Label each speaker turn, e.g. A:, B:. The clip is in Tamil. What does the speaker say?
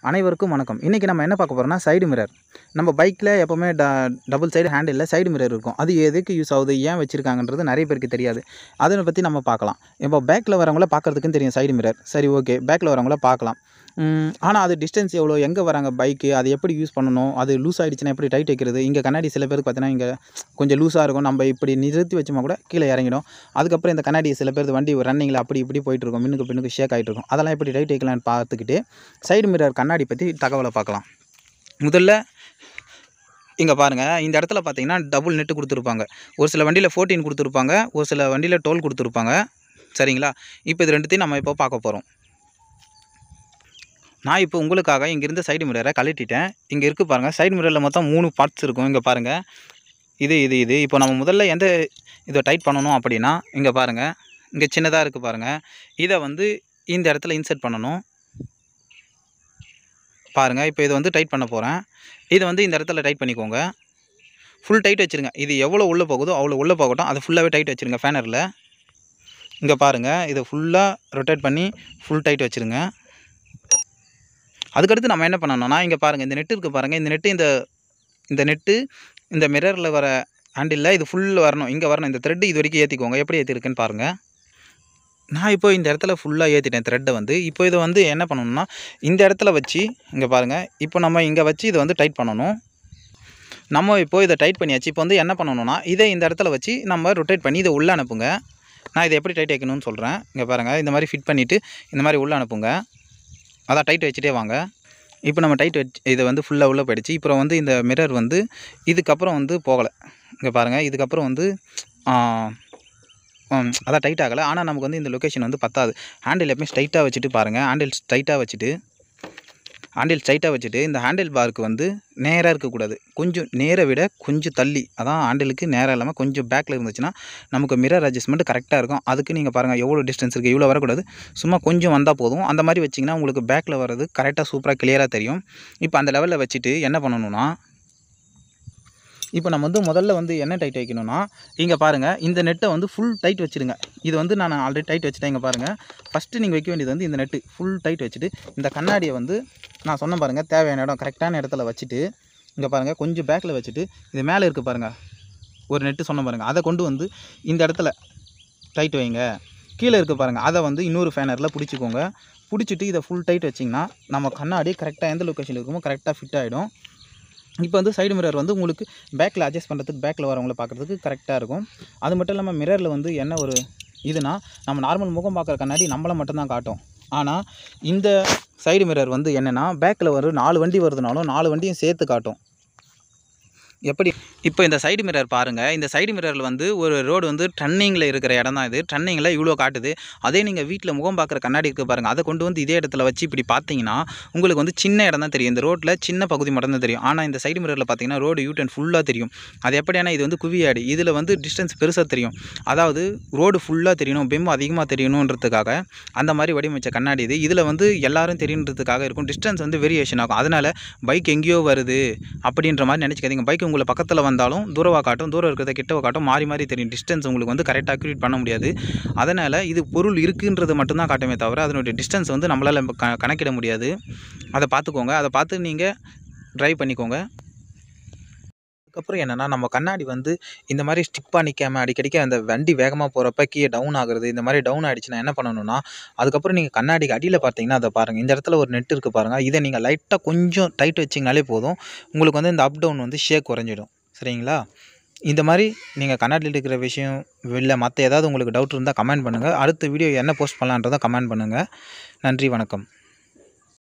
A: அனைவருக்கும் வணக்கம் இன்றைக்கி நம்ம என்ன பார்க்க போகிறோம்னா சைடு மிரர் நம்ம பைக்கில் எப்போவுமே ட டபுள் சைடு ஹேண்டிலில் சைடு மிரர் இருக்கும் அது எதுக்கு யூஸ் ஆகுது ஏன் வச்சுருக்காங்கன்றது நிறைய பேருக்கு தெரியாது அதை பற்றி நம்ம பார்க்கலாம் இப்போ பேக்கில் வரவங்கள பார்க்குறதுக்குன்னு தெரியும் சைடு மிரர் சரி ஓகே பேக்கில் வரவங்கள பார்க்கலாம் ஆனால் அது டிஸ்டன்ஸ் எவ்வளோ எங்கே வராங்க பைக்கு அது எப்படி யூஸ் பண்ணணும் அது லூஸ் ஆகிடுச்சுன்னா எப்படி டைட் வைக்கிறது இங்கே கண்ணாடி சில பேருக்கு பார்த்தீங்கன்னா இங்கே கொஞ்சம் லூஸாக இருக்கும் நம்ம இப்படி நிறுத்தி வச்சோமா கூட கீழே இறங்கிடும் அதுக்கப்புறம் இந்த கண்ணாடி சில பேர் வண்டி ரன்னிங்கில் அப்படி இப்படி போயிட்டு இருக்கும் மின்னுக்கு பின்னுக்கு ஷேக் ஆகிட்டு இருக்கும் அதெல்லாம் எப்படி டைட் வைக்கலாம்னு பார்த்துக்கிட்டு சைடு மிரர் கண்ணாடி பற்றி தகவலை பார்க்கலாம் முதல்ல இங்கே பாருங்கள் இந்த இடத்துல பார்த்தீங்கன்னா டபுள் நெட்டு கொடுத்துருப்பாங்க ஒரு சில வண்டியில் ஃபோர்டீன் கொடுத்துருப்பாங்க ஒரு சில வண்டியில் டுவெல் கொடுத்துருப்பாங்க சரிங்களா இப்போ இது ரெண்டுத்தையும் நம்ம இப்போ பார்க்க போகிறோம் நான் இப்போ உங்களுக்காக இங்கேருந்து சைடு மிரரை கழட்டிட்டேன் இங்கே இருக்குது பாருங்கள் சைடு மிரரில் மொத்தம் மூணு பார்ட்ஸ் இருக்கும் இங்கே பாருங்கள் இது இது இது இப்போ நம்ம முதல்ல எந்த இதை டைட் பண்ணணும் அப்படின்னா இங்கே பாருங்கள் இங்கே சின்னதாக இருக்குது பாருங்கள் இதை வந்து இந்த இடத்துல இன்சர்ட் பண்ணணும் பாருங்கள் இப்போ இதை வந்து டைட் பண்ண போகிறேன் இதை வந்து இந்த இடத்துல டைட் பண்ணிக்கோங்க ஃபுல் டைட் வச்சுருங்க இது எவ்வளோ உள்ளே போகுதோ அவ்வளோ உள்ளே போகட்டும் அதை ஃபுல்லாகவே டைட் வச்சுருங்க ஃபேனரில் இங்கே பாருங்கள் இதை ஃபுல்லாக ரொட்டேட் பண்ணி ஃபுல் டைட் வச்சுருங்க அதுக்கடுத்து நம்ம என்ன பண்ணணும்னா இங்கே பாருங்கள் இந்த நெட்டு இருக்குது பாருங்கள் இந்த நெட்டு இந்த இந்த நெட்டு இந்த மிரரில் வர ஹேண்டிலில் இது ஃபுல் வரணும் இங்கே வரணும் இந்த த்ரெட்டு இது வரைக்கும் ஏற்றிக்கோங்க எப்படி ஏற்றிருக்குன்னு பாருங்கள் நான் இப்போ இந்த இடத்துல ஃபுல்லாக ஏற்றிட்டேன் த்ரெட்டை வந்து இப்போ இதை வந்து என்ன பண்ணணும்னா இந்த இடத்துல வச்சு இங்கே பாருங்கள் இப்போ நம்ம இங்கே வச்சு இதை வந்து டைட் பண்ணணும் நம்ம இப்போ இதை டைட் பண்ணியாச்சு இப்போ வந்து என்ன பண்ணணும்னா இதை இந்த இடத்துல வச்சு நம்ம ரொட்டேட் பண்ணி இதை உள்ளே அனுப்புங்க நான் இதை எப்படி டைட் வைக்கணும்னு சொல்கிறேன் இங்கே பாருங்கள் இந்த மாதிரி ஃபிட் பண்ணிவிட்டு இந்த மாதிரி உள்ளே அனுப்புங்க அதான் டைட் வச்சுட்டே வாங்க இப்போ நம்ம டைட் வச்சு இதை வந்து ஃபுல்லாக உள்ளே போயிடுச்சு இப்போ வந்து இந்த மிரர் வந்து இதுக்கப்புறம் வந்து போகலை இங்கே பாருங்கள் இதுக்கப்புறம் வந்து அதான் டைட் ஆகலை ஆனால் நமக்கு வந்து இந்த லொக்கேஷன் வந்து பத்தாது ஹேண்டில் எப்பவுமே ஸ்ட்ரைட்டாக வச்சுட்டு பாருங்கள் ஹேண்டில் ஸ்ட்ரைட்டாக வச்சுட்டு ஹேண்டில் ஸ்ட்ரைட்டாக வச்சுட்டு இந்த ஹேண்டில் பாருக்கு வந்து நேராக இருக்கக்கூடாது கொஞ்சம் நேரை விட கொஞ்சம் தள்ளி அதான் ஹேண்டிலுக்கு நேராக இல்லாமல் கொஞ்சம் பேக்கில் இருந்துச்சுன்னா நமக்கு மிரர் அட்ஜஸ்ட்மெண்ட் கரெக்டாக இருக்கும் அதுக்கு நீங்கள் பாருங்கள் எவ்வளோ டிஸ்டன்ஸ் இருக்குது இவ்வளோ வரக்கூடாது சும்மா கொஞ்சம் வந்தால் போதும் அந்த மாதிரி வச்சிங்கன்னா உங்களுக்கு பேக்கில் வர்றது கரெக்டாக சூப்பராக கிளியராக தெரியும் இப்போ அந்த லெவலில் வச்சுட்டு என்ன பண்ணணும்னா இப்போ நம்ம வந்து முதல்ல வந்து என்ன டைட் வைக்கணும்னா இங்கே பாருங்கள் இந்த நெட்டை வந்து ஃபுல் டைட் வச்சுருங்க இது வந்து நான் ஆல்ரெடி டைட் வச்சுட்டேன் இங்கே பாருங்கள் ஃபஸ்ட்டு நீங்கள் வைக்க வேண்டியது வந்து இந்த நெட்டு ஃபுல் டைட் வச்சுட்டு இந்த கண்ணாடியை வந்து நான் சொன்ன பாருங்கள் தேவையான இடம் கரெக்டான இடத்துல வச்சுட்டு இங்கே பாருங்கள் கொஞ்சம் பேக்கில் வச்சுட்டு இது மேலே இருக்குது பாருங்கள் ஒரு நெட்டு சொன்ன பாருங்கள் அதை கொண்டு வந்து இந்த இடத்துல டைட் வைங்க கீழே இருக்குது பாருங்கள் அதை வந்து இன்னொரு ஃபேனரில் பிடிச்சிக்கோங்க பிடிச்சிட்டு இதை ஃபுல் டைட் வச்சிங்கன்னா நம்ம கண்ணாடி கரெக்டாக எந்த லொக்கேஷனில் இருக்குமோ கரெக்டாக ஃபிட் ஆகிடும் இப்போ வந்து சைடு மிரர் வந்து உங்களுக்கு பேக்கில் அட்ஜஸ்ட் பண்ணுறதுக்கு பேக்கில் வரவங்கள பார்க்குறதுக்கு கரெக்டாக இருக்கும் அது மட்டும் இல்லாமல் மிரரில் வந்து என்ன ஒரு இதுனா நம்ம நார்மல் முகம் பார்க்குற கண்ணாடி நம்மளை மட்டும்தான் காட்டும் ஆனால் இந்த சைடு மிரர் வந்து என்னென்னா பேக்கில் வரும் நாலு வண்டி வருதுனாலும் நாலு வண்டியும் சேர்த்து காட்டும் எப்படி இப்போ இந்த சைடு மிரர் பாருங்கள் இந்த சைடு மிரரில் வந்து ஒரு ரோடு வந்து டன்னிங்கில் இருக்கிற இடம் தான் இது டன்னிங்கில் இவ்வளோ காட்டுது அதே நீங்கள் வீட்டில் முகம் பார்க்குற கண்ணாடி இருக்குது பாருங்கள் அதை கொண்டு வந்து இதே இடத்துல வச்சு இப்படி பார்த்தீங்கன்னா உங்களுக்கு வந்து சின்ன இடம் தான் தெரியும் இந்த ரோட்டில் சின்ன பகுதி மட்டும் தான் தெரியும் ஆனால் இந்த சைடு மிரரில் பார்த்தீங்கன்னா ரோடு யூட்டன் ஃபுல்லாக தெரியும் அது எப்படியான இது வந்து குவியாடி இதில் வந்து டிஸ்டன்ஸ் பெருசாக தெரியும் அதாவது ரோடு ஃபுல்லாக தெரியணும் பெம் அதிகமாக தெரியணுன்றதுக்காக அந்த மாதிரி வடிவமைச்ச கண்ணாடி இது இதில் வந்து எல்லாரும் தெரியணுன்றதுக்காக இருக்கும் டிஸ்டன்ஸ் வந்து வேரியேஷன் ஆகும் அதனால் பைக் எங்கேயோ வருது அப்படின்ற மாதிரி நினச்சிக்காதீங்க பைக் உங்களை பக்கத்தில் வந்தாலும் தூரமாக காட்டும் தூரம் இருக்கிறத கிட்டவா காட்டும் மாறி மாறி தெரியும் டிஸ்டன்ஸ் உங்களுக்கு வந்து கரெக்டாக அக்யூரேட் பண்ண முடியாது அதனால் இது பொருள் இருக்குன்றது மட்டும்தான் காட்டுமே தவிர அதனுடைய டிஸ்டன்ஸ் வந்து நம்மளால் க கணக்கிட முடியாது அதை பார்த்துக்கோங்க அதை பார்த்து நீங்கள் ட்ரைவ் பண்ணிக்கோங்க அதுக்கப்புறம் என்னென்னா நம்ம கண்ணாடி வந்து இந்த மாதிரி ஸ்டிப்பாக நிற்காம அடிக்கடிக்க அந்த வண்டி வேகமாக போகிறப்ப கீழே டவுன் ஆகுறது இந்த மாதிரி டவுன் ஆகிடுச்சுன்னா என்ன பண்ணணும்னா அதுக்கப்புறம் நீங்கள் கண்ணாடிக்கு அடியில் பார்த்தீங்கன்னா அதை பாருங்கள் இந்த இடத்துல ஒரு நெட் இருக்குது பாருங்கள் இதை நீங்கள் லைட்டாக கொஞ்சம் டைட் வச்சிங்கனாலே போதும் உங்களுக்கு வந்து இந்த அப் டவுன் வந்து ஷேக் குறைஞ்சிடும் சரிங்களா இந்த மாதிரி நீங்கள் கண்ணாடியில் இருக்கிற விஷயம் இல்லை மற்ற ஏதாவது உங்களுக்கு டவுட் இருந்தால் கமெண்ட் பண்ணுங்கள் அடுத்த வீடியோ என்ன போஸ்ட் பண்ணலான்றதை கமெண்ட் பண்ணுங்கள் நன்றி வணக்கம்